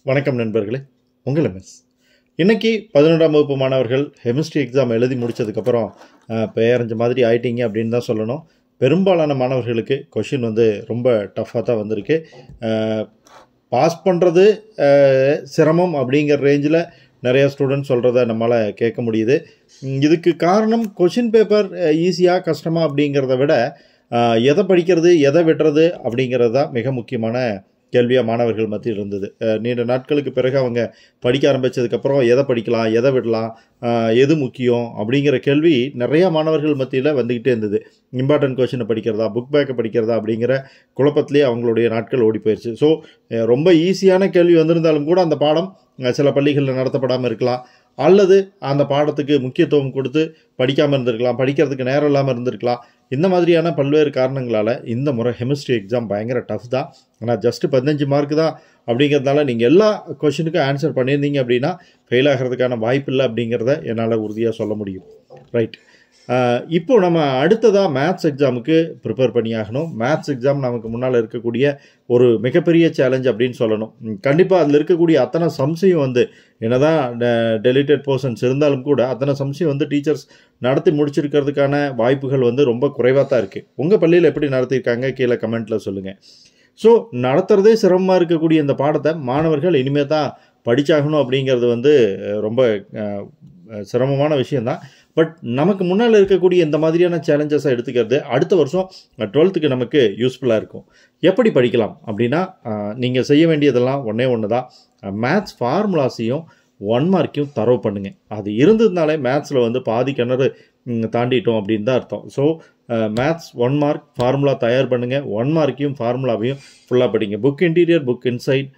வணக்கம் நண்பர்களே உங்களை மிஸ் இன்னைக்கு பதினொன்றாம் வகுப்பு மாணவர்கள் கெமிஸ்ட்ரி எக்ஸாம் எழுதி முடிச்சதுக்கப்புறம் பெயரஞ்ச மாதிரி ஆயிட்டீங்க அப்படின்னு தான் சொல்லணும் பெரும்பாலான மாணவர்களுக்கு கொஷின் வந்து ரொம்ப டஃப்பாக தான் வந்திருக்கு பாஸ் பண்ணுறது சிரமம் அப்படிங்கிற ரேஞ்சில் நிறைய ஸ்டூடெண்ட் சொல்கிறத நம்மளால் கேட்க முடியுது உம், இதுக்கு காரணம் கொஷின் பேப்பர் ஈஸியாக கஷ்டமா அப்படிங்கிறத விட அஹ், எதை படிக்கிறது எதை விடுறது அப்படிங்கிறது தான் மிக முக்கியமான கேள்வியாக மாணவர்கள் மத்தியில் இருந்தது அஹ், நீண்ட நாட்களுக்கு பிறகு அவங்க படிக்க ஆரம்பித்ததுக்கப்புறம் எதை படிக்கலாம் எதை விடலாம் அஹ், எது முக்கியம் அப்படிங்கிற கேள்வி நிறைய மாணவர்கள் மத்தியில் வந்துக்கிட்டே இருந்தது இம்பார்ட்டன்ட் கொஷினை படிக்கிறதா புக் பேக்கை படிக்கிறதா அப்படிங்கிற குழப்பத்திலே அவங்களுடைய நாட்கள் ஓடி போயிடுச்சு ஸோ ரொம்ப ஈஸியான கேள்வி வந்திருந்தாலும் கூட அந்த பாடம் அஹ், சில பள்ளிகளில் நடத்தப்படாமல் இருக்கலாம் அல்லது அந்த பாடத்துக்கு முக்கியத்துவம் கொடுத்து படிக்காமல் இருந்திருக்கலாம் படிக்கிறதுக்கு நேரம் இல்லாமல் இருந்திருக்கலாம் இந்த மாதிரியான பல்வேறு காரணங்களால் இந்த முறை கெமிஸ்ட்ரி எக்ஸாம் பயங்கர டஃப் தான் ஆனால் ஜஸ்ட்டு பதினஞ்சு மார்க் தான் அப்படிங்கிறதுனால நீங்கள் எல்லா கொஷினுக்கும் ஆன்சர் பண்ணியிருந்தீங்க அப்படின்னா ஃபெயில் ஆகிறதுக்கான வாய்ப்பு இல்லை அப்படிங்கிறத என்னால் உறுதியாக சொல்ல முடியும் ரைட் இப்போ நம்ம அடுத்ததாக மேத்ஸ் எக்ஸாமுக்கு ப்ரிப்பேர் பண்ணியாகணும் மேத்ஸ் எக்ஸாம் நமக்கு முன்னால் இருக்கக்கூடிய ஒரு மிகப்பெரிய சேலஞ்ச் அப்படின்னு சொல்லணும் கண்டிப்பாக அதில் இருக்கக்கூடிய அத்தனை சம்சையும் வந்து என்னதான் டெலிட்டட் போர்ஷன்ஸ் இருந்தாலும் கூட அத்தனை சம்சையும் வந்து டீச்சர்ஸ் நடத்தி முடிச்சிருக்கிறதுக்கான வாய்ப்புகள் வந்து ரொம்ப குறைவாக தான் இருக்குது உங்கள் பள்ளியில் எப்படி நடத்தியிருக்காங்க கீழே கமெண்ட்டில் சொல்லுங்கள் ஸோ நடத்துகிறதே சிரமமாக இருக்கக்கூடிய இந்த பாடத்தை மாணவர்கள் இனிமேல் தான் படிச்சாகணும் அப்படிங்கிறது வந்து அஹ், ரொம்ப அஹ், அஹ், சிரமமான விஷயந்தான் பட் நமக்கு முன்னால் இருக்கக்கூடிய இந்த மாதிரியான சேலஞ்சஸை எடுத்துக்கிறது அடுத்த வருஷம் டுவெல்த்துக்கு நமக்கு யூஸ்ஃபுல்லாக இருக்கும் எப்படி படிக்கலாம் அப்படின்னா நீங்கள் செய்ய வேண்டியதெல்லாம் ஒன்றே ஒன்று தான் மேத்ஸ் ஃபார்முலாஸையும் ஒன் மார்க்கையும் தரவு பண்ணுங்க அது இருந்ததுனாலே மேத்ஸில் வந்து பாதி கிணறு ம், தாண்டிட்டோம் அப்படின்னு தான் அர்த்தம் so maths one mark formula தயார் பண்ணுங்கள் ஒன் மார்க்கையும் ஃபார்முலாவையும் ஃபுல்லாக படிங்க புக் இன்டீரியர் புக் இன்சைட்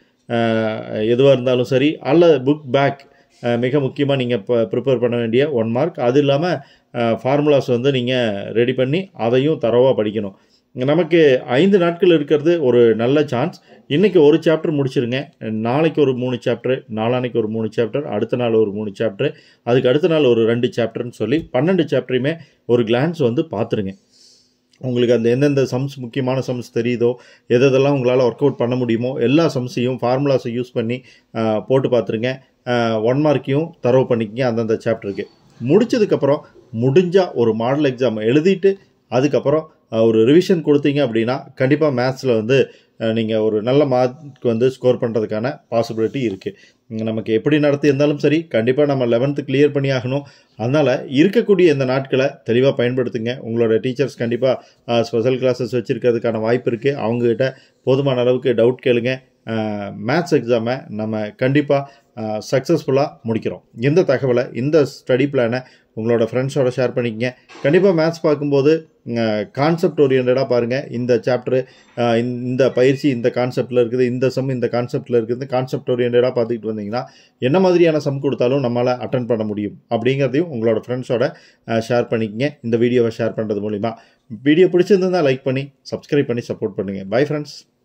எதுவாக இருந்தாலும் சரி அல்ல புக் பேக் மிக முக்கியமாக நீங்கள் இப்போ ப்ரிப்பேர் பண்ண வேண்டிய ஒன் மார்க் அது இல்லாமல் ஃபார்முலாஸ் வந்து நீங்கள் ரெடி பண்ணி அதையும் தரவாக படிக்கணும் நமக்கு ஐந்து நாட்கள் இருக்கிறது ஒரு நல்ல சான்ஸ் இன்றைக்கி ஒரு சாப்டர் முடிச்சிருங்க நாளைக்கு ஒரு மூணு சாப்டர் நாளானைக்கு ஒரு மூணு சாப்டர் அடுத்த நாள் ஒரு மூணு சாப்டர் அதுக்கு அடுத்த நாள் ஒரு ரெண்டு சாப்டர்னு சொல்லி பன்னெண்டு சாப்டரையுமே ஒரு கிளான்ஸ் வந்து பார்த்துருங்க உங்களுக்கு அந்த எந்தெந்த சம்ஸ் முக்கியமான சம்ஸ் தெரியுதோ எது எதெல்லாம் உங்களால் ஒர்க் அவுட் பண்ண முடியுமோ எல்லா சம்ஸையும் ஃபார்முலாஸை யூஸ் பண்ணி ஆஹ், போட்டு பார்த்துருங்க ஒன் மார்க்கையும் தரவு பண்ணிக்கங்க அந்தந்த சாப்டருக்கு முடிச்சதுக்கப்புறம் முடிஞ்சால் ஒரு மாடல் எக்ஸாம் எழுதிட்டு அதுக்கப்புறம் ஆஹ், ஒரு ரிவிஷன் கொடுத்தீங்க அப்படின்னா கண்டிப்பாக மேத்ஸில் வந்து நீங்கள் ஒரு நல்ல மார்க் வந்து ஸ்கோர் பண்ணுறதுக்கான பாசிபிலிட்டி இருக்குது நமக்கு எப்படி நடத்தி இருந்தாலும் சரி கண்டிப்பாக நம்ம லெவன்த்து கிளியர் பண்ணி ஆகணும் அதனால் இருக்கக்கூடிய இந்த நாட்களை தெளிவாக பயன்படுத்துங்க உங்களோட டீச்சர்ஸ் கண்டிப்பாக ஸ்பெஷல் கிளாஸஸ் வச்சுருக்கிறதுக்கான வாய்ப்பு இருக்குது அவங்கக்கிட்ட போதுமான அளவுக்கு டவுட் கேளுங்க மேத்ஸ் எக்ஸாமை நம்ம கண்டிப்பாக சக்ஸஸ்ஃபுல்லாக முடிக்கிறோம் இந்த தகவலை இந்த ஸ்டடி பிளானை உங்களோட ஃப்ரெண்ட்ஸோட ஷேர் பண்ணிக்கங்க கண்டிப்பாக மேத்ஸ் பார்க்கும்போது கான்செப்ட் ஓரியன்டாக பாருங்கள் இந்த சாப்டரு இந்த பயிற்சி இந்த கான்செப்டில் இருக்குது இந்த சம் இந்த கான்செப்டில் இருக்குது கான்செப்ட் ஓரியன்டாக பார்த்துக்கிட்டு வந்தீங்கன்னா என்ன மாதிரியான சம் கொடுத்தாலும் நம்மளால் அட்டன் பண்ண முடியும் அப்படிங்கிறதையும் உங்களோட ஃப்ரெண்ட்ஸோட ஷேர் பண்ணிக்கங்க இந்த வீடியோவை ஷேர் பண்ணுறது மூலிமா வீடியோ பிடிச்சிருந்தா லைக் பண்ணி சப்ஸ்கிரைப் பண்ணி சப்போர்ட் பண்ணுங்கள் பை ஃப்ரெண்ட்ஸ்